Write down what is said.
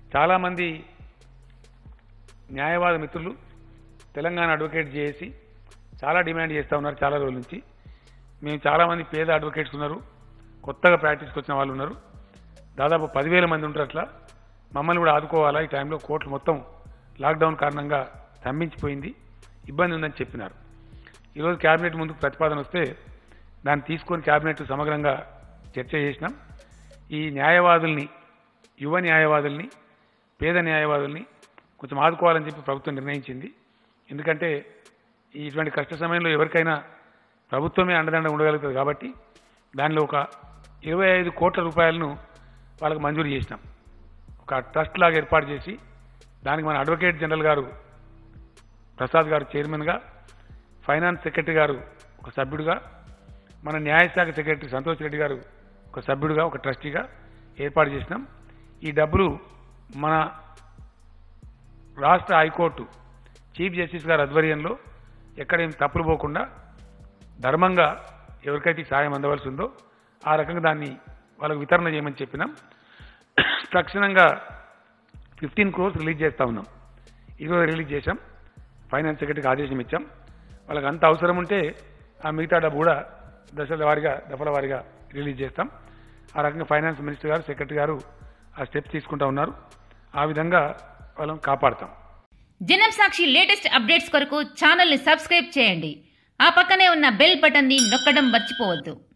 చాలామంది న్యాయవాద మిత్రులు తెలంగాణ అడ్వకేట్ చేసి చాలా డిమాండ్ చేస్తూ ఉన్నారు చాలా రోజుల నుంచి మేము చాలామంది పేద అడ్వకేట్స్ ఉన్నారు కొత్తగా ప్రాక్టీస్కి వచ్చిన వాళ్ళు ఉన్నారు దాదాపు పదివేల మంది ఉంటారు అట్లా మమ్మల్ని కూడా ఆదుకోవాలా ఈ టైంలో కోర్టులు మొత్తం లాక్డౌన్ కారణంగా స్తంభించిపోయింది ఇబ్బంది ఉందని చెప్పినారు ఈరోజు కేబినెట్ ముందుకు ప్రతిపాదన వస్తే దాన్ని తీసుకొని కేబినెట్ సమగ్రంగా చర్చ చేసినాం ఈ న్యాయవాదుల్ని యువ న్యాయవాదుల్ని పేద న్యాయవాదుల్ని కొంచెం ఆదుకోవాలని చెప్పి ప్రభుత్వం నిర్ణయించింది ఎందుకంటే ఈ ఇటువంటి కష్ట సమయంలో ఎవరికైనా ప్రభుత్వమే అండదండ ఉండగలుగుతుంది కాబట్టి దానిలో ఒక ఇరవై ఐదు కోట్ల రూపాయలను వాళ్ళకి మంజూరు చేసినాం ఒక ట్రస్ట్ లాగా ఏర్పాటు చేసి దానికి మన అడ్వకేట్ జనరల్ గారు ప్రసాద్ గారు చైర్మన్గా ఫైనాన్స్ సెక్రటరీ గారు ఒక సభ్యుడిగా మన న్యాయశాఖ సెక్రటరీ సంతోష్ రెడ్డి గారు ఒక సభ్యుడిగా ఒక ట్రస్టీగా ఏర్పాటు చేసినాం ఈ డబ్బులు మన రాష్ట్ర హైకోర్టు చీఫ్ జస్టిస్ గారి ఆధ్వర్యంలో ఎక్కడేం తప్పులు పోకుండా ధర్మంగా ఎవరికైతే ఈ సాయం అందవలసి ఉందో ఆ రకంగా దాన్ని వాళ్ళకు వితరణ చేయమని చెప్పినాం తక్షణంగా ఫిఫ్టీన్ క్రోర్స్ రిలీజ్ చేస్తా ఉన్నాం ఈరోజు రిలీజ్ చేశాం ఫైనాన్స్ సెక్రటరీకి ఆదేశం ఇచ్చాం వాళ్ళకి అంత అవసరం ఉంటే ఆ మిగతా డబ్బు కూడా దశల వారీగా దఫల వారీగా రిలీజ్ చేస్తాం ఆ రకంగా ఫైనాన్స్ మినిస్టర్ గారు సెక్రటరీ గారు ఆ స్టెప్స్ తీసుకుంటా ఉన్నారు ఆ విధంగా వాళ్ళని కాపాడతాం జనం సాక్షి లేటెస్ట్ అప్డేట్స్ కొరకు ఛానల్ని సబ్స్క్రైబ్ చేయండి ఆ పక్కనే ఉన్న బెల్ బటన్ని నొక్కడం మర్చిపోవద్దు